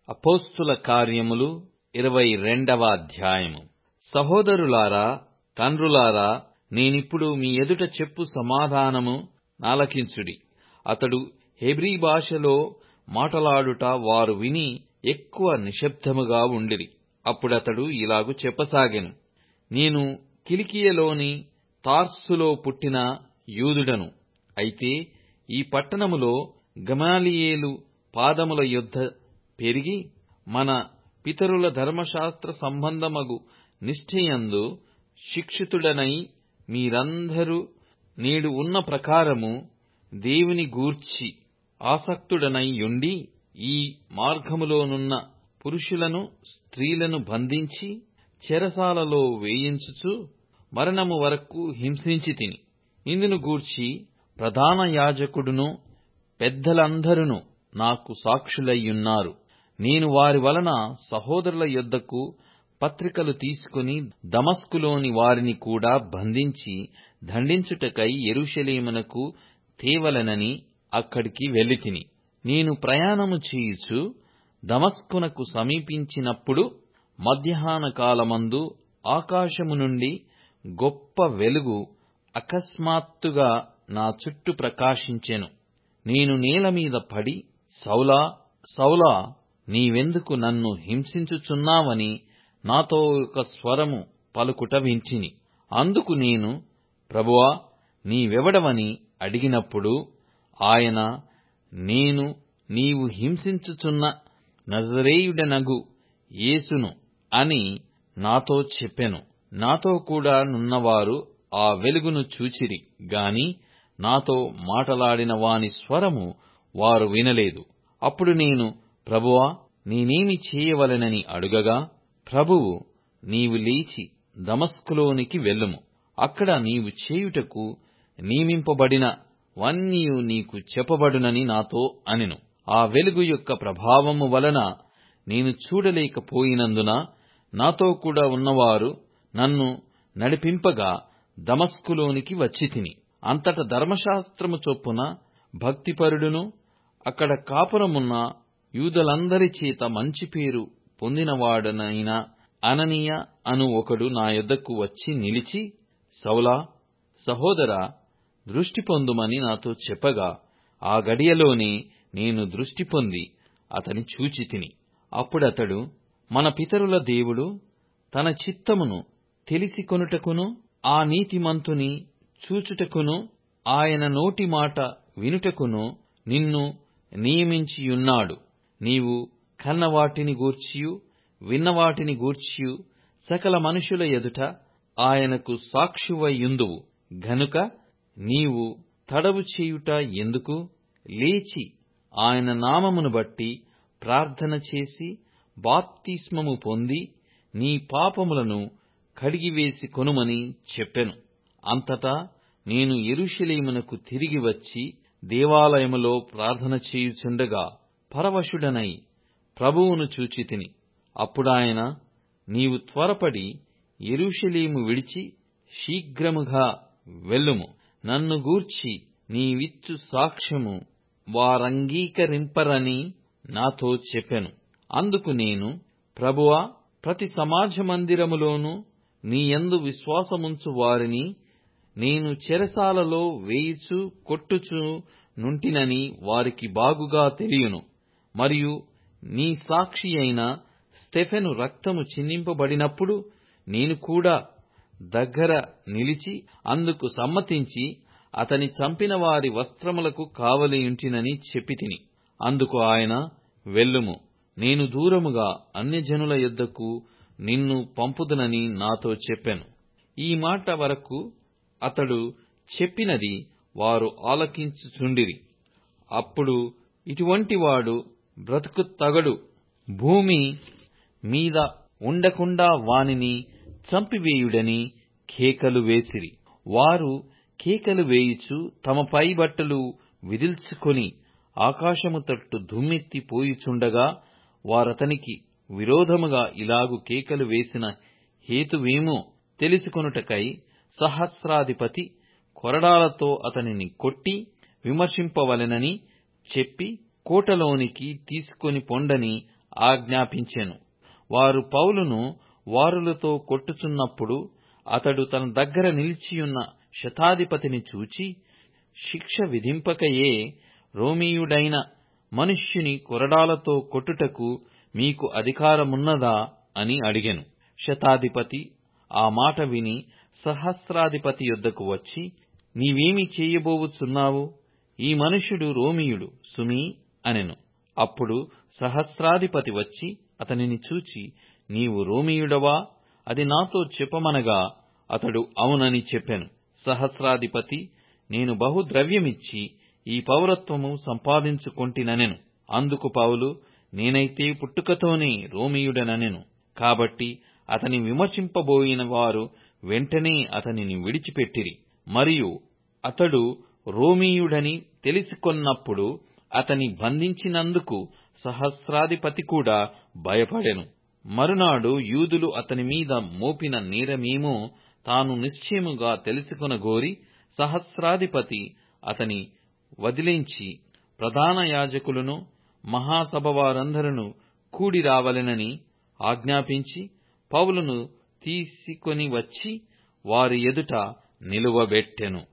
అపోస్తుల కార్యములు ఇరవై రెండవ అధ్యాయము సహోదరులారా తండ్రులారా నేనిప్పుడు మీ ఎదుట చెప్పు సమాధానము నాలకించుడి అతడు హెబ్రీ భాషలో మాటలాడుట వారు విని ఎక్కువ నిశ్శబ్దముగా ఉండిరి అప్పుడతడు ఇలాగు చెప్పసాగెను నేను కిలికియలోని తార్సులో పుట్టిన యూదుడను అయితే ఈ పట్టణములో గమాలియేలు పాదముల యొద్ద పెరిగి మన పితరుల ధర్మశాస్త్ర సంబంధమగు నిష్ఠయందు శిక్షితుడనై మీరందరూ నేడు ఉన్న ప్రకారము దేవుని గూర్చి ఆసక్తుడనై యుండి ఈ మార్గములోనున్న పురుషులను స్త్రీలను బంధించి చెరసాలలో వేయించుచు మరణము వరకు హింసించితిని ఇందును గూర్చి ప్రధాన యాజకుడును పెద్దలందరును నాకు సాక్షులయ్యున్నారు నేను వారి వలన సహోదరుల యొద్దకు పత్రికలు తీసుకుని దమస్కులోని వారిని కూడా బంధించి దండించుటకై యెరూషలేమునకు తేవలెనని అక్కడికి వెళ్ళితిని నేను ప్రయాణము చేయుచు దమస్కునకు సమీపించినప్పుడు మధ్యాహ్న కాలమందు ఆకాశము నుండి గొప్ప వెలుగు అకస్మాత్తుగా నా చుట్టూ ప్రకాశించెను నేను నేల మీద పడి సౌలా సౌలా నీవెందుకు నన్ను హింసించుచున్నావని నాతో ఒక స్వరము పలుకుట వింటిని అందుకు నేను ప్రభువా నీవెవడవని అడిగినప్పుడు ఆయన నేను నీవు హింసించుచున్న నజరేయుడనగు యేసును అని నాతో చెప్పెను నాతో కూడా నున్నవారు ఆ వెలుగును చూచిరి గాని నాతో మాటలాడిన వాని స్వరము వారు వినలేదు అప్పుడు నేను ప్రభువా నేనేమి చేయవలెనని అడుగగా ప్రభువు నీవు లేచి దమస్కులోనికి వెళ్ళుము అక్కడ నీవు చేయుటకు నియమింపబడిన వన్నీయు నీకు చెప్పబడునని నాతో అనెను ఆ వెలుగు యొక్క ప్రభావము వలన నేను చూడలేకపోయినందున నాతో కూడా ఉన్నవారు నన్ను నడిపింపగా దమస్కులోనికి వచ్చితిని అంతట ధర్మశాస్త్రము చొప్పున భక్తిపరుడును అక్కడ కాపురమున్న యూదులందరి చేత మంచి పేరు పొందినవాడనైన అననీయ అను ఒకడు నా యొద్దకు వచ్చి నిలిచి సౌలా సహోదర దృష్టి పొందుమని నాతో చెప్పగా ఆ గడియలోనే నేను దృష్టి పొంది అతని చూచితిని అప్పుడతడు మన పితరుల దేవుడు తన చిత్తమును తెలిసి కొనుటకును ఆ నీతిమంతుని చూచుటకును ఆయన నోటి మాట వినుటకును నిన్ను నియమించియున్నాడు నీవు కన్నవాటిని గూర్చియు విన్నవాటిని గూర్చియు సకల మనుషుల ఎదుట ఆయనకు సాక్షివయ్యుందువు గనుక నీవు తడవు చేయుట ఎందుకు లేచి ఆయన నామమును బట్టి ప్రార్థన చేసి బాప్తిస్మము పొంది నీ పాపములను కడిగివేసి కొనుమని చెప్పెను అంతటా నేను యెరూషలేమునకు తిరిగి వచ్చి దేవాలయములో ప్రార్థన చేయుచుండగా పరవశుడనై ప్రభువును చూచితిని అప్పుడాయన నీవు త్వరపడి యెరూషలేము విడిచి శీఘ్రముగా వెళ్ళుము నన్ను గూర్చి నీవిచ్చు సాక్ష్యము వారంగీకరింపరని నాతో చెప్పెను అందుకు నేను ప్రభువా ప్రతి సమాజ మందిరములోనూ నీయందు విశ్వాసముంచు వారిని నేను చెరసాలలో వేయుచు కొట్టుచు నుంటినని వారికి బాగుగా తెలియను మరియు నీ సాక్షి అయిన స్టెఫెను రక్తము చిందింపబడినప్పుడు నేను కూడా దగ్గర నిలిచి అందుకు సమ్మతించి అతని చంపిన వారి వస్త్రములకు కావలియుంటినని చెప్పితిని అందుకు ఆయన వెళ్ళుము నేను దూరముగా అన్యజనుల యొద్దకు నిన్ను పంపుదునని నాతో చెప్పెను ఈ మాట వరకు అతడు చెప్పినది వారు ఆలకించుచుండిరి అప్పుడు ఇటువంటి వాడు బ్రతుకు తగడు భూమి మీద ఉండకుండా వానిని చంపివేయుడని కేకలు వేసిరి వారు కేకలు వేయుచు తమ పై బట్టలు విదిల్చుకొని ఆకాశము తట్టు దుమ్మెత్తి పోయుచుండగా వారతనికి విరోధముగా ఇలాగు కేకలు వేసిన హేతువేమో తెలుసుకొనుటకై సహస్రాధిపతి కొరడాలతో అతనిని కొట్టి విమర్శింపవలెనని చెప్పి కోటలోనికి తీసుకొని పొండని ఆజ్ఞాపించెను వారు పౌలును వారులతో కొట్టుచున్నప్పుడు అతడు తన దగ్గర నిలిచియున్న శతాధిపతిని చూచి శిక్ష విధింపకయే రోమీయుడైన మనుష్యుని కొరడాలతో కొట్టుటకు మీకు అధికారమున్నదా అని అడిగెను శతాధిపతి ఆ మాట విని సహస్రాధిపతి యొద్దకు వచ్చి నీవేమి చేయబోవుచున్నావు ఈ మనుష్యుడు రోమీయుడు సుమీ అనెను అప్పుడు సహస్రాధిపతి వచ్చి అతనిని చూచి నీవు రోమీయుడవా అది నాతో చెప్పమనగా అతడు అవునని చెప్పెను సహస్రాధిపతి నేను బహు ద్రవ్యమిచ్చి ఈ పౌరత్వము సంపాదించుకొంటిననెను అందుకు పౌలు నేనైతే పుట్టుకతోనే రోమీయుడనెను కాబట్టి అతని విమర్శింపబోయిన వారు వెంటనే అతనిని విడిచిపెట్టిరి మరియు అతడు రోమీయుడని తెలిసికొన్నప్పుడు అతని బంధించినందుకు సహస్రాధిపతి కూడా భయపడెను మరునాడు యూదులు అతని మీద మోపిన నేరమేమో తాను నిశ్చయముగా తెలుసుకొనగోరి సహస్రాధిపతి అతని వదిలించి ప్రధాన యాజకులను మహాసభ వారందరూ కూడి రావలెనని ఆజ్ఞాపించి పౌలును తీసుకొని వచ్చి వారి ఎదుట నిలువబెట్టెను